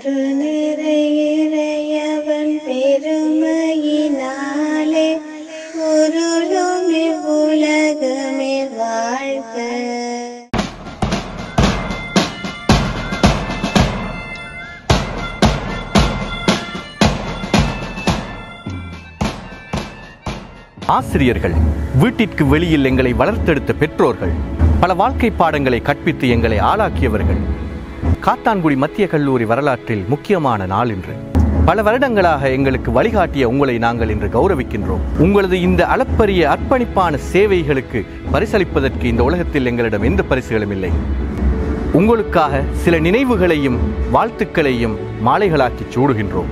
அருள் நிறையவன் பெருமையினாலே உருளும் இவ்வுலகமே வாழ்க ஆசிரியர்கள் வீட்டிற்கு வெளியில் எங்களை வளர்த்தெடுத்த பெற்றோர்கள் பல வாழ்க்கை பாடங்களை கற்பித்து எங்களை ஆளாக்கியவர்கள் காத்தான்குடி மத்திய கல்லூரி வரலாற்றில் முக்கியமான நாள் இன்று பல வருடங்களாக எங்களுக்கு வழிகாட்டிய உங்களை நாங்கள் இன்று கௌரவிக்கின்றோம் உங்களது இந்த அளப்பரிய அர்ப்பணிப்பான சேவைகளுக்கு பரிசளிப்பதற்கு இந்த உலகத்தில் எங்களிடம் எந்த பரிசுகளும் இல்லை உங்களுக்காக சில நினைவுகளையும் வாழ்த்துக்களையும் மாலைகளாக்கி சூடுகின்றோம்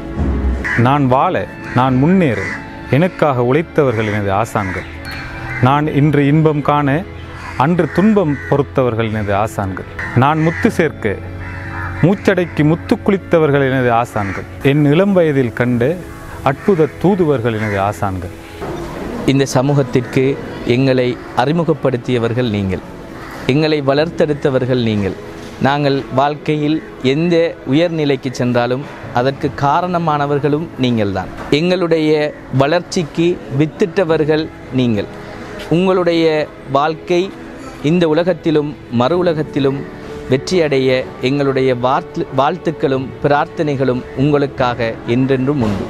நான் வாழ நான் முன்னேற எனக்காக உழைத்தவர்கள் எனது ஆசான்கள் நான் இன்று இன்பம் காண அன்று துன்பம் பொறுத்தவர்கள் எனது ஆசான்கள் நான் முத்து சேர்க்க மூச்சடைக்கு முத்து குளித்தவர்கள் எனது ஆசான்கள் என் இளம் வயதில் கண்ட அற்புத தூதுவர்கள் எனது ஆசான்கள் இந்த சமூகத்திற்கு எங்களை அறிமுகப்படுத்தியவர்கள் நீங்கள் எங்களை வளர்த்தெடுத்தவர்கள் நீங்கள் நாங்கள் வாழ்க்கையில் எந்த உயர்நிலைக்கு சென்றாலும் அதற்கு காரணமானவர்களும் நீங்கள்தான் எங்களுடைய வளர்ச்சிக்கு வித்திட்டவர்கள் நீங்கள் உங்களுடைய வாழ்க்கை இந்த உலகத்திலும் மறு உலகத்திலும் வெற்றியடைய எங்களுடைய வாழ்த்து வாழ்த்துக்களும் பிரார்த்தனைகளும் உங்களுக்காக என்றென்றும் உண்டு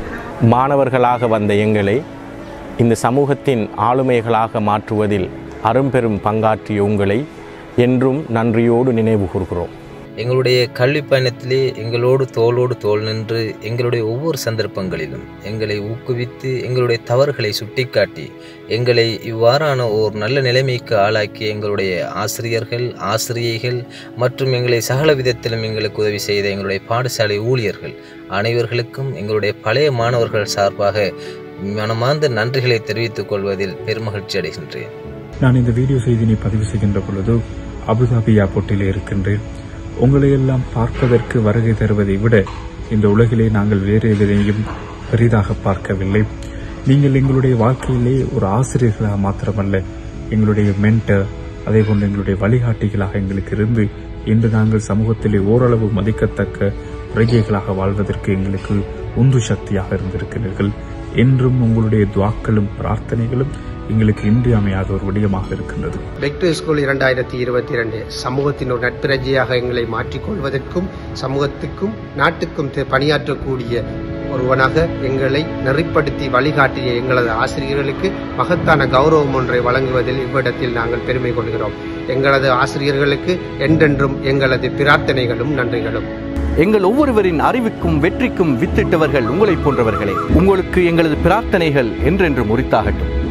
மாணவர்களாக வந்த எங்களை இந்த சமூகத்தின் ஆளுமைகளாக மாற்றுவதில் அரும்பெரும் பங்காற்றிய உங்களை என்றும் நன்றியோடு நினைவு கூர்கிறோம் எங்களுடைய கல்வி பயணத்திலே எங்களோடு தோளோடு தோள் நின்று எங்களுடைய ஒவ்வொரு சந்தர்ப்பங்களிலும் எங்களை ஊக்குவித்து எங்களுடைய தவறுகளை சுட்டிக்காட்டி எங்களை இவ்வாறான ஓர் நல்ல நிலைமைக்கு ஆளாக்கிய எங்களுடைய ஆசிரியர்கள் ஆசிரியைகள் மற்றும் எங்களை சகல விதத்திலும் எங்களுக்கு உதவி செய்த எங்களுடைய பாடசாலை ஊழியர்கள் அனைவர்களுக்கும் எங்களுடைய பழைய மாணவர்கள் சார்பாக மனமார்ந்த நன்றிகளை தெரிவித்துக் கொள்வதில் பெருமகிழ்ச்சி அடைகின்றேன் நான் இந்த வீடியோ செய்தினை பதிவு செய்கின்ற பொழுது அபுதாபி ஏர்போர்ட்டில் இருக்கின்றேன் உங்களை எல்லாம் பார்ப்பதற்கு வருகை தருவதை விட இந்த உலகிலே நாங்கள் வேறு எதனையும் பெரிதாக பார்க்கவில்லை நீங்கள் எங்களுடைய வாழ்க்கையிலே ஒரு ஆசிரியர்களாக மாத்திரமல்ல எங்களுடைய மென்டர் அதே போன்று எங்களுடைய வழிகாட்டிகளாக எங்களுக்கு இருந்து இன்று நாங்கள் சமூகத்திலே ஓரளவு மதிக்கத்தக்க பிரஜைகளாக வாழ்வதற்கு எங்களுக்கு உந்து சக்தியாக இருந்திருக்கிறீர்கள் என்றும் உங்களுடைய துவாக்களும் பிரார்த்தனைகளும் எங்களுக்கு இன்றியமையாத ஒரு விடயமாக இருக்கின்றது பெக் டு ஸ்கூல் இரண்டாயிரத்தி இருபத்தி இரண்டு சமூகத்தின் ஒரு நட்பிரஜையாக எங்களை மாற்றிக்கொள்வதற்கும் சமூகத்துக்கும் நாட்டுக்கும் தெ- பணியாற்றக்கூடிய ஒருவனாக எங்களை நெறிப்படுத்தி வழிகாட்டிய எங்களது ஆசிரியர்களுக்கு மகத்தான கௌரவம் ஒன்றை வழங்குவதில் இவ்விடத்தில் நாங்கள் பெருமை கொள்கிறோம் எங்களது ஆசிரியர்களுக்கு என்றென்றும் எங்களது பிரார்த்தனைகளும் நன்றிகளும் எங்கள் ஒவ்வொருவரின் அறிவுக்கும் வெற்றிக்கும் வித்திட்டவர்கள் உங்களைப் போன்றவர்களே உங்களுக்கு எங்களது பிரார்த்தனைகள் என்றென்றும் உரித்தாகட்டும்